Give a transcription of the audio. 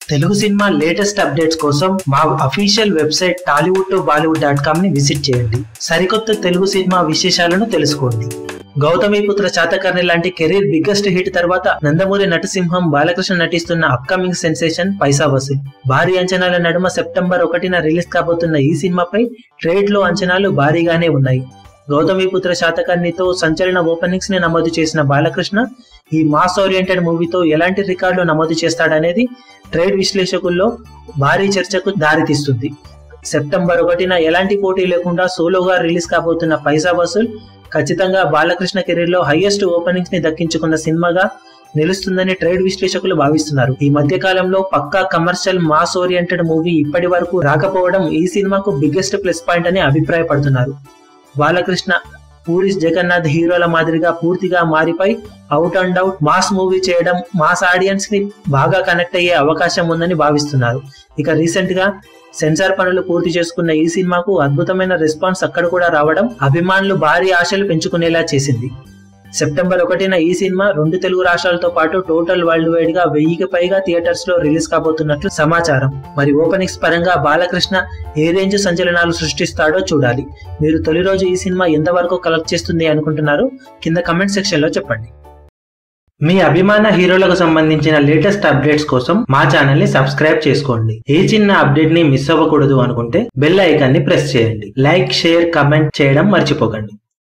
Telugu cinema latest updates కోసం మా official website Tollywood to Bollywood dot com ని visit చేయండి సరికొత్త తెలుగు సినిమా విశేషాలను తెలుసుకోండి గౌతమిపుత్ర శాతకర్ణి లాంటి కెరీర్ బిగ్గెస్ట్ హిట్ తర్వాత నందమూరి నటసింహం బాలకృష్ణ నటిస్తున్న అప్కమింగ్ సెన్సేషన్ పైసా వసూల్ భారీ అంచనాల నడుమ సెప్టెంబర్ ఒకటిన రిలీజ్ కాబోతున్న ఈ సినిమాపై ట్రేడ్ లో అంచనాలు భారీగానే ఉన్నాయి గౌతమిపుత్ర శాతకర్ణితో సంచలన ఓపెనింగ్స్ ని నమోదు చేసిన బాలకృష్ణ ఈ మాస్ ఓరియంటెడ్ మూవీతో ఎలాంటి రికార్డులు నమోదు చేస్తాడనేది ట్రేడ్ విశ్లేషకుల్లో భారీ చర్చకు దారితీస్తుంది సెప్టెంబర్ ఒకటిన ఎలాంటి పోటీ లేకుండా సోలోగా రిలీజ్ కాబోతున్న పైసా వసూల్ ఖచ్చితంగా బాలకృష్ణ కెరీర్ లో హైయెస్ట్ ఓపెనింగ్స్ ని దక్కించుకున్న సినిమాగా నిలుస్తుందని ట్రేడ్ విశ్లేషకులు భావిస్తున్నారు ఈ మధ్య కాలంలో పక్కా కమర్షియల్ మాస్ ఓరియంటెడ్ మూవీ ఇప్పటి వరకు రాకపోవడం ఈ సినిమాకు బిగ్గెస్ట్ ప్లస్ పాయింట్ అని అభిప్రాయపడుతున్నారు బాలకృష్ణ పూరి జగన్నాథ్ హీరోల మాదిరిగా పూర్తిగా మారిపోయి out and out mass movie చేయడం మాస్ ఆడియన్స్ ని బాగా కనెక్ట్ అయ్యే అవకాశం ఉందని భావిస్తున్నారు ఇక రీసెంట్ గా సెన్సార్ పనులు పూర్తి చేసుకున్న ఈ సినిమాకు అద్భుతమైన రెస్పాన్స్ అక్కడ కూడా రావడం అభిమానులు భారీ ఆశలు పెంచుకునేలా చేసింది సెప్టెంబర్ ఒకటిన ఈ సినిమా రెండు తెలుగు రాష్ట్రాలతో పాటు టోటల్ వరల్డ్ వైడ్ గా వెయ్యికి పైగా థియేటర్స్ లో రిలీజ్ కాబోతున్నట్లు సమాచారం మరి ఓపెనింగ్స్ పరంగా బాలకృష్ణ ఏ రేంజ్ సంచలనాలు సృష్టిస్తాడో చూడాలి మీరు తొలి రోజు ఈ సినిమా ఎంతవరకు కలెక్ట్ చేస్తుంది అనుకుంటున్నారు కింద కమెంట్ సెక్షన్ లో చెప్పండి మీ అభిమాన హీరోలకు సంబంధించిన లేటెస్ట్ అప్డేట్స్ కోసం మా ఛానల్ ని సబ్స్క్రైబ్ చేసుకోండి ఏ చిన్న అప్డేట్ ని మిస్ అవ్వకూడదు అనుకుంటే బెల్ ఐకాన్ ని ప్రెస్ చేయండి లైక్ షేర్ కమెంట్ చేయడం మర్చిపోకండి